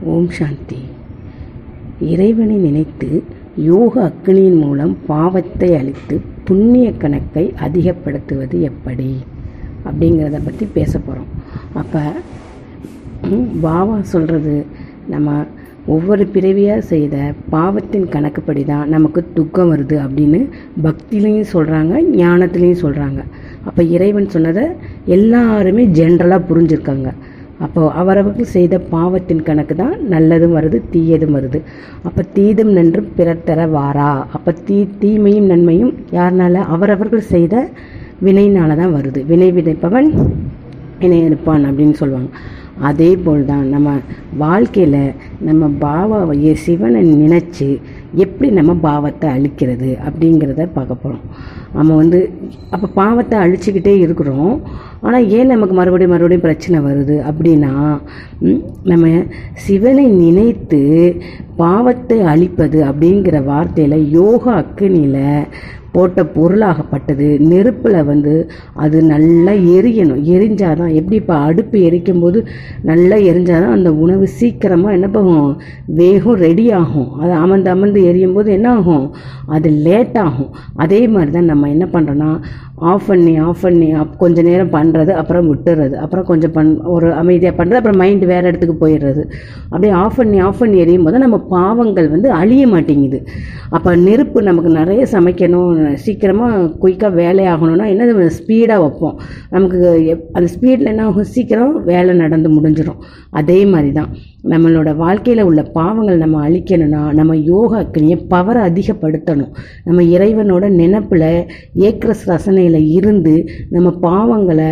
ஓம் சாந்தி இறைவனை நினைத்து யோக அக்னியின் மூலம் பாவத்தை அழித்து புண்ணிய கணக்கை அதிகப்படுத்துவது எப்படி அப்படிங்கிறத பற்றி பேச போகிறோம் அப்போ பாபா சொல்கிறது நம்ம ஒவ்வொரு பிறவியாக செய்த பாவத்தின் கணக்குப்படி தான் நமக்கு துக்கம் வருது அப்படின்னு பக்திலையும் சொல்கிறாங்க ஞானத்துலேயும் சொல்கிறாங்க அப்போ இறைவன் சொன்னதை எல்லாருமே ஜென்ரலாக புரிஞ்சிருக்காங்க அப்போ அவரவர்கள் செய்த பாவத்தின் கணக்கு தான் நல்லதும் வருது தீயதும் வருது அப்போ தீதும் நன்றும் பிறர் தர வாரா அப்போ தீ தீமையும் நன்மையும் யாருனால அவரவர்கள் செய்த வினையினால தான் வருது வினை விதைப்பவன் வினை எடுப்பான் அப்படின்னு சொல்லுவாங்க அதே போல் தான் நம்ம வாழ்க்கையில் நம்ம பாபாவை சிவனை நினச்சி எப்படி நம்ம பாவத்தை அழிக்கிறது அப்படிங்கிறத பார்க்க போகிறோம் நம்ம வந்து அப்போ பாவத்தை அழிச்சிக்கிட்டே இருக்கிறோம் ஆனால் ஏன் நமக்கு மறுபடியும் மறுபடியும் பிரச்சனை வருது அப்படின்னா ம், நம்ம சிவனை நினைத்து பாவத்தை அழிப்பது அப்படிங்கிற வார்த்தையில் யோகா அக்கினியில் போட்ட பொருளாகப்பட்டது நெருப்பில் வந்து அது நல்லா எரியணும் எரிஞ்சாதான் எப்படி இப்போ அடுப்பு எரிக்கும் போது நல்லா எரிஞ்சாதான் அந்த உணவு சீக்கிரமாக என்ன பண்ணும் வேகம் ரெடி ஆகும் அது அமர்ந்து அமர்ந்து எரியும் போது என்ன ஆகும் அது லேட் ஆகும் அதே மாதிரி தான் நம்ம என்ன பண்ணுறோன்னா ஆஃப் பண்ணி ஆஃப் பண்ணி அப் கொஞ்ச நேரம் பண்ணுறது அப்புறம் விட்டுறது அப்புறம் கொஞ்சம் பண் ஒரு அமைதியாக பண்ணுறது அப்புறம் மைண்டு வேறு இடத்துக்கு போயிடுறது அப்படியே ஆஃப் பண்ணி ஆஃப் பண்ணி எரியும் போது நம்ம பாவங்கள் வந்து அழிய மாட்டேங்குது அப்போ நெருப்பு நமக்கு நிறைய சமைக்கணும் சீக்கிரமாக குயிக்காக வேலையாகணும்னா என்ன ஸ்பீடாக வைப்போம் நமக்கு எப் அந்த ஸ்பீடில் என்ன ஆகும் சீக்கிரம் வேலை நடந்து முடிஞ்சிடும் அதே மாதிரி தான் நம்மளோட வாழ்க்கையில் உள்ள பாவங்கள் நம்ம அழிக்கணும்னா நம்ம யோகா அக்னியை பவரை அதிகப்படுத்தணும் நம்ம இறைவனோட நினப்பில் ஏக்கரஸ் ரசனையில் இருந்து நம்ம பாவங்களை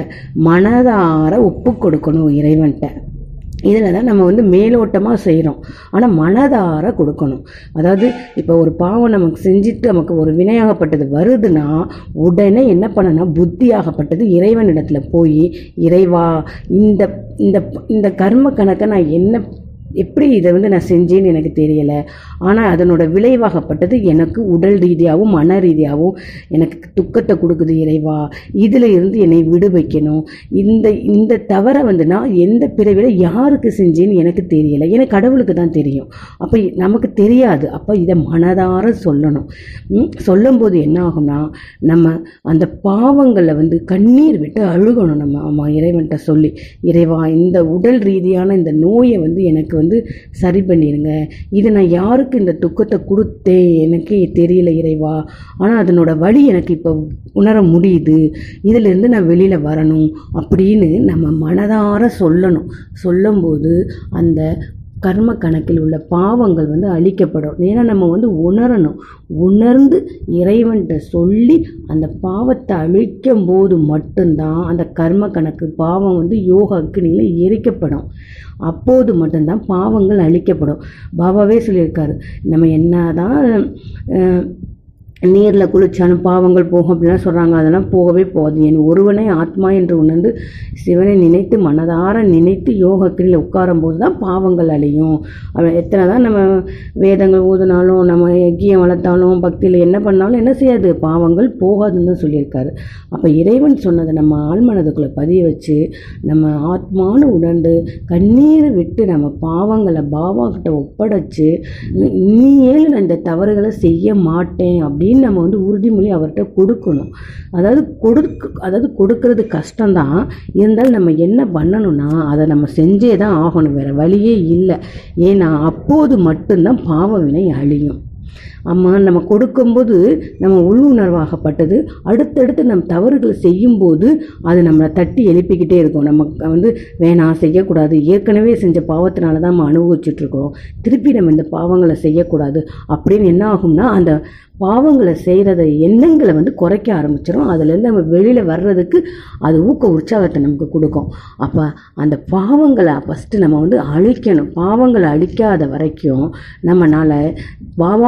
மனதார ஒப்பு கொடுக்கணும் இறைவன்கிட்ட இதில் தான் நம்ம வந்து மேலோட்டமாக செய்கிறோம் ஆனால் மனதார கொடுக்கணும் அதாவது இப்போ ஒரு பாவம் நமக்கு செஞ்சுட்டு நமக்கு ஒரு வினையாகப்பட்டது வருதுன்னா உடனே என்ன பண்ணனா புத்தியாகப்பட்டது இறைவனிடத்துல போய் இறைவா இந்த இந்த இந்த கர்ம கணக்கை நான் என்ன எப்படி இதை வந்து நான் செஞ்சேன்னு எனக்கு தெரியலை ஆனால் அதனோட விளைவாகப்பட்டது எனக்கு உடல் ரீதியாகவும் மன ரீதியாகவும் எனக்கு துக்கத்தை கொடுக்குது இறைவா இதில் இருந்து என்னை விடு வைக்கணும் இந்த இந்த தவறை வந்து நான் எந்த பிறவியில் யாருக்கு செஞ்சேன்னு எனக்கு தெரியலை எனக்கு கடவுளுக்கு தான் தெரியும் அப்போ நமக்கு தெரியாது அப்போ இதை மனதார சொல்லணும் ம், சொல்லும்போது என்ன ஆகும்னா நம்ம அந்த பாவங்களை வந்து கண்ணீர் விட்டு அழுகணும் நம்ம ஆமாம் இறைவன்கிட்ட சொல்லி இறைவா இந்த உடல் ரீதியான இந்த நோயை வந்து எனக்கு வந்து சரி பண்ணிடுங்க இது நான் யாருக்கு இந்த துக்கத்தை கொடுத்தேன் எனக்கே தெரியல இறைவா ஆனால் அதனோட வழி எனக்கு இப்போ உணர முடியுது இதிலேருந்து நான் வெளியில் வரணும் அப்படின்னு நம்ம மனதார சொல்லணும் சொல்லும்போது அந்த கர்ம கணக்கில் உள்ள பாவங்கள் வந்து அழிக்கப்படும் ஏன்னா நம்ம வந்து உணரணும் உணர்ந்து இறைவன்கிட்ட சொல்லி அந்த பாவத்தை அழிக்கும் போது மட்டும்தான் அந்த கர்ம கணக்கு பாவம் வந்து யோகா அக்னியில் எரிக்கப்படும் அப்போது மட்டும்தான் பாவங்கள் அழிக்கப்படும் பாபாவே சொல்லியிருக்காரு நம்ம என்னதான் அஹ், நீரில் குளிச்சாலும் பாவங்கள் போகும் அப்படிலாம் சொல்கிறாங்க அதெல்லாம் போகவே போகாது என் ஒருவனை ஆத்மா என்று உணர்ந்து சிவனை நினைத்து மனதார நினைத்து யோகக்கிரியில் உட்காரும்போது தான் பாவங்கள் அழியும் அவன் எத்தனை தான் நம்ம வேதங்கள் ஊதினாலும் நம்ம யக்கியம் வளர்த்தாலும் பக்தியில் என்ன பண்ணாலும் என்ன செய்யாது பாவங்கள் போகாதுன்னு தான் சொல்லியிருக்காரு அப்போ இறைவன் சொன்னதை நம்ம ஆழ்மனதுக்குள்ளே பதிய வச்சு நம்ம ஆத்மான்னு உணர்ந்து கண்ணீரை விட்டு நம்ம பாவங்களை பாபா கிட்ட ஒப்படைச்சு இனியேல் நான் இந்த தவறுகளை செய்ய மாட்டேன் அப்படின்னு நம்ம வந்து உறுதிமொழி அவர்கிட்ட கொடுக்கணும் அதாவது கொடுக்க அதாவது கொடுக்கறது கஷ்டம்தான் இருந்தாலும் நம்ம என்ன பண்ணணும்னா அதை நம்ம செஞ்சே தான் ஆகணும் வேறு வழியே இல்லை ஏன்னா அப்போது மட்டும்தான் பாவ வினை அழியும் அம்மா நம்ம கொடுக்கும்போது நம்ம உள்ளுணர்வாகப்பட்டது அடுத்தடுத்து நம்ம தவறுகளை செய்யும்போது அது நம்மளை தட்டி எழுப்பிக்கிட்டே இருக்கும் நம்ம வந்து வேணாம் செய்யக்கூடாது ஏற்கனவே செஞ்ச பாவத்தினால தான் நம்ம அனுபவிச்சுட்டு இருக்கிறோம் திருப்பி நம்ம இந்த பாவங்களை செய்யக்கூடாது அப்படின்னு என்ன ஆகும்னா அந்த பாவங்களை செய்கிறத எண்ணங்களை வந்து குறைக்க ஆரம்பிச்சிடும் அதுலேருந்து நம்ம வெளியில் வர்றதுக்கு அது ஊக்க உற்சாகத்தை நமக்கு கொடுக்கும் அப்போ அந்த பாவங்களை ஃபஸ்ட்டு நம்ம வந்து அழிக்கணும் பாவங்களை அழிக்காத வரைக்கும் நம்மளால் பாபாவோட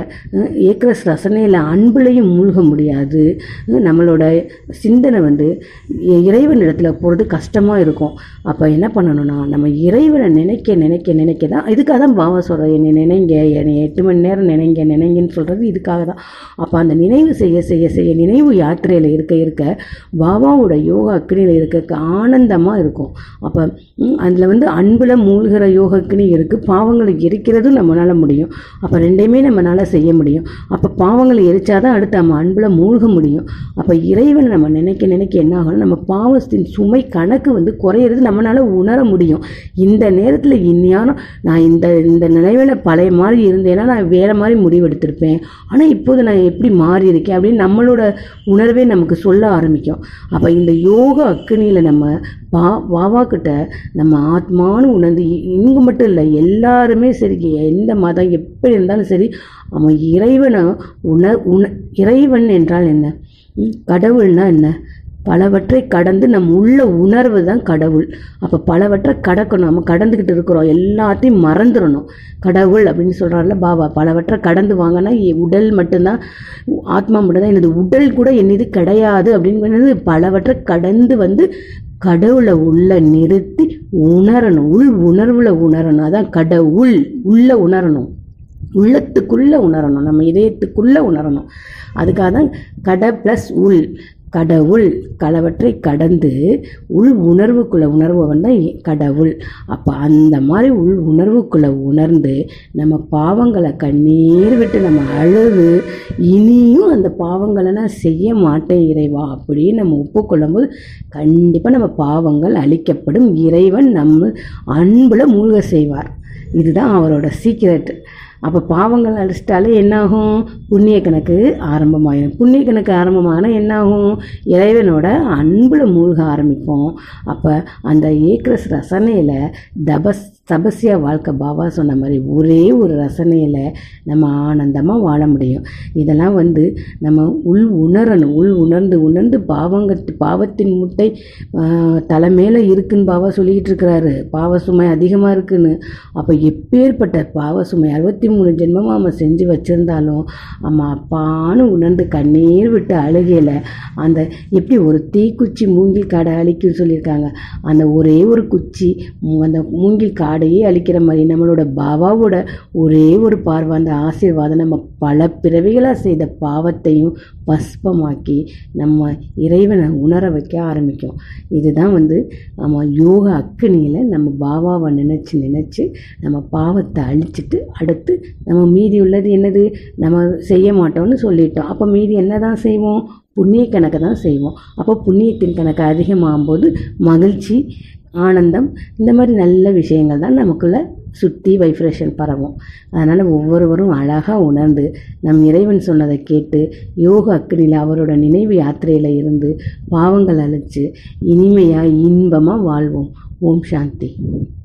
அஹ், ஏக்கரஸ் ரசனையில் அன்புலையும் மூழ்க முடியாது அஹ், நம்மளோட சிந்தனை வந்து இ- இறைவனிடத்தில் போகிறது கஷ்டமாக இருக்கும் அப்போ என்ன பண்ணணும்னா நம்ம இறைவனை நினைக்க நினைக்க நினைக்க தான் இதுக்காக தான் பாபா சொல்கிறேன் என்னை நினைங்க என்னை எட்டு மணி நேரம் நினைங்க நினைங்கன்னு சொல்கிறது இதுக்காக தான் அப்போ அந்த நினைவு செய்ய செய்ய செய்ய நினைவு யாத்திரையில் இருக்க இருக்க பாபாவோட யோகா அக்னியில் இருக்க ஆனந்தமாக இருக்கும் அப்போ அதில் வந்து அன்பில் மூழ்கிற யோக அக்னி இருக்குது பாவங்களை எரிக்கிறதும் நம்மளால் முடியும் அப்போ ரெண்டையுமே நம்மளால் செய்ய முடியும் அப்போ பாவங்களை எரிச்சாதான் அடுத்து நம்ம அன்பில் மூழ்க முடியும் அப்போ இறைவனை நம்ம நினைக்க நினைக்க என்ன ஆகணும் நம்ம பாவத்தின் சுமை கணக்கு வந்து குறையிறது நம்மளால் உணர முடியும் இந்த நேரத்தில் இந்நியானம் நான் இந்த இந்த நிலைமையில் பழைய மாதிரி இருந்தேன்னா நான் வேறு மாதிரி முடிவெடுத்திருப்பேன் ஆனால் இப்போது நான் எப்படி மாறி இருக்கேன் அப்படின்னு நம்மளோட உணர்வே நமக்கு சொல்ல ஆரம்பிக்கும் அப்போ இந்த யோக அக்னியில் நம்ம பா பாபா கிட்ட நம்ம ஆத்மானு உணர்ந்து இ- இங்கு மட்டும் இல்லை எல்லாருமே சரி எந்த மதம் எப்படி இருந்தாலும் சரி அவன் இறைவனை உணர் உண இறைவன் என்றால் என்ன ம், கடவுள்னா என்ன பலவற்றை கடந்து நம் உள்ள உணர்வு தான் கடவுள் அப்போ பலவற்றை கடக்கணும் நம்ம கடந்துக்கிட்டு இருக்கிறோம் எல்லாத்தையும் மறந்துடணும் கடவுள் அப்படின்னு சொல்கிறாருல பாபா பலவற்றை கடந்து வாங்கினா உடல் மட்டும்தான் ஆத்மா மட்டும்தான் எனது உடல் கூட என்னது கிடையாது அப்படின்னு பலவற்றை கடந்து வந்து கடவுளை உள்ள நிறுத்தி உணரணும் உள் உணர்வுல உணரணும் அதான் கடவுள் உள்ள உணரணும் உள்ளத்துக்குள்ளே உணரணும் நம்ம இதயத்துக்குள்ளே உணரணும் அதுக்காக தான் கடை ப்ளஸ் உள் கடவுள் பலவற்றை கடந்து உள் உணர்வுக்குள்ள உணர்பவன் தான் இ- கடவுள் அப்போ அந்த மாதிரி உள் உணர்வுக்குள்ள உணர்ந்து நம்ம பாவங்களை கண்ணீர் விட்டு நம்ம அழுது இனியும் அந்த பாவங்களை நான் செய்ய மாட்டேன் இறைவா அப்படின்னு நம்ம ஒப்புக்கொள்ளும் போது கண்டிப்பாக நம்ம பாவங்கள் அழிக்கப்படும் இறைவன் நம்ம அன்பில் மூழ்க செய்வார் இதுதான் அவரோட சீக்ரெட் அப்போ பாவங்கள் அழிச்சிட்டாலே என்னாகும் புண்ணிய கணக்கு ஆரம்பமாயிடும் புண்ணிய கணக்கு ஆரம்பமானா என்னாகும் இறைவனோட அன்பில் மூழ்க ஆரம்பிப்போம் அப்போ அந்த ஏக்கரஸ் ரசனையில் தபஸ் தபஸ்யா வாழ்க்கை பாபா சொன்ன மாதிரி ஒரே ஒரு ரசனையில் நம்ம ஆனந்தமாக வாழ முடியும் இதெல்லாம் வந்து நம்ம உள் உணரணும் உள் உணர்ந்து உணர்ந்து பாவங்கத்து பாவத்தின் முட்டை ஆஹ், தலை மேலே இருக்குன்னு பாபா சொல்லிக்கிட்டு இருக்கிறாரு பாவ சுமை அதிகமாக இருக்குன்னு அப்போ எப்பேற்பட்ட பாவ சுமை அறுபத்தி மூணு ஜென்மமாக நம்ம செஞ்சு வச்சுருந்தாலும் நம்ம அப்பான்னு உணர்ந்து கண்ணீர் விட்டு அழுகையில் அந்த எப்படி ஒரு தீக்குச்சி மூங்கில் காடை அழிக்கும்னு சொல்லியிருக்காங்க அந்த ஒரே ஒரு குச்சி மூ- அந்த மூங்கில் காடையே அழிக்கிற மாதிரி நம்மளோட பாபாவோட ஒரே ஒரு பார்வை அந்த ஆசீர்வாதம் நம்ம பல பிறவிகளாக செய்த பாவத்தையும் பஸ்பமாக்கி நம்ம இறைவனை உணர வைக்க ஆரம்பிக்கும் இதுதான் வந்து நம்ம யோகா அக்னியில் நம்ம பாபாவை நினச்சி நினச்சி நம்ம பாவத்தை அழிச்சிட்டு அடுத்து நம்ம மீதி உள்ளது என்னது நம்ம செய்ய மாட்டோம்னு சொல்லிட்டோம் அப்போ மீதி என்ன தான் செய்வோம் புண்ணிய கணக்கு தான் செய்வோம் அப்போ புண்ணியத்தின் கணக்கு அதிகமாகும்போது மகிழ்ச்சி ஆனந்தம் இந்த மாதிரி நல்ல விஷயங்கள் தான் நமக்குள்ள சுற்றி வைப்ரேஷன் பரவும் அதனால் ஒவ்வொருவரும் அழகாக உணர்ந்து நம் இறைவன் சொன்னதை கேட்டு யோக அக்னியில் அவரோட நினைவு யாத்திரையில் இருந்து பாவங்கள் அழிச்சு இனிமையாக இன்பமாக வாழ்வோம் ஓம் சாந்தி